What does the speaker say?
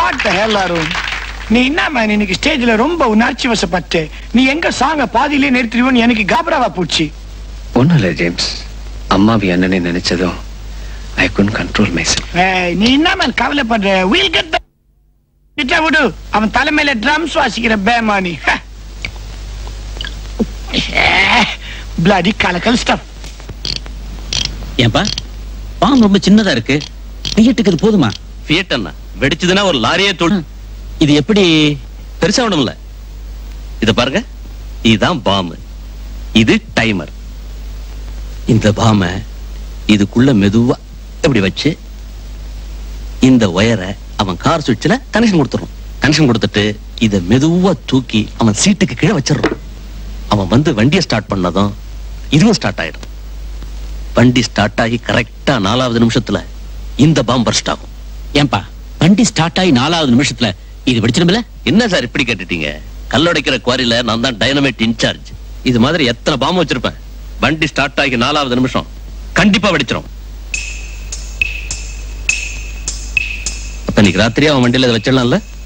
what the ஹெல் அருண் நீ என்ன man இன்னைக்கு ஸ்டேஜ்ல ரொம்ப உணர்ச்சி வசப்பட்டு நீ எங்க சாங்க பாதியிலே நிறுத்திடுவோன்னு எனக்கு காபராவா போச்சு ஒண்ணும் இல்ல ஜேம்ஸ் அம்மாவி அண்ணனை நினைச்சதும் ஐ குன் கண்ட்ரோல் மை ஏய், நீ என்ன மேன் கவலைப்படுற வீல் கெட் கிட்ட விடு அவன் தலைமையில ட்ரம்ஸ் வாசிக்கிற பேமானி பிளாடி கலக்கல் ஸ்டப் ஏன்பா பாம்பு ரொம்ப சின்னதா இருக்கு தியேட்டுக்கு இது போதுமா ஃபியட் அண்ணா வெடிச்சதுன்னா ஒரு லாரியே தொடு இது எப்படி பெருசா ஒண்ணும் இல்ல இத பாருங்க இதுதான் பாம்பு இது டைமர் இந்த பாம இதுக்குள்ள மெதுவா இப்படி வச்சு இந்த ஒயரை அவன் கார் சுவிட்ச்ல கனெக்ஷன் கொடுத்துறோம் கனெக்ஷன் கொடுத்துட்டு இத மெதுவா தூக்கி அவன் சீட்டுக்கு கீழே வச்சிடறோம் அவன் வந்து வண்டியை ஸ்டார்ட் பண்ணதும் இதுவும் ஸ்டார்ட் ஆயிடும் வண்டி ஸ்டார்ட் ஆகி கரெக்டா நாலாவது நிமிஷத்துல இந்த பாம்பு பர்ஸ்ட் ஆகும் ஏன்பா வண்டி ஸ்டார்ட் ஆகி நாலாவது நிமிஷத்துல இது வெடிச்சிடும்ல என்ன சார் இப்படி கேட்டுட்டீங்க கல்லுடைக்கிற குவாரியில நான் தான் டைனமைட் இன்சார்ஜ் இது மாதிரி எத்தனை பாம்பு வச்சிருப்பேன் வண்டி ஸ்டார்ட் ஆகி நாலாவது நிமிஷம் கண்டிப்பா வெடிச்சிரும் அப்ப இன்னைக்கு ராத்திரி அவன் வண்டியில இதை வச்சிடலாம்ல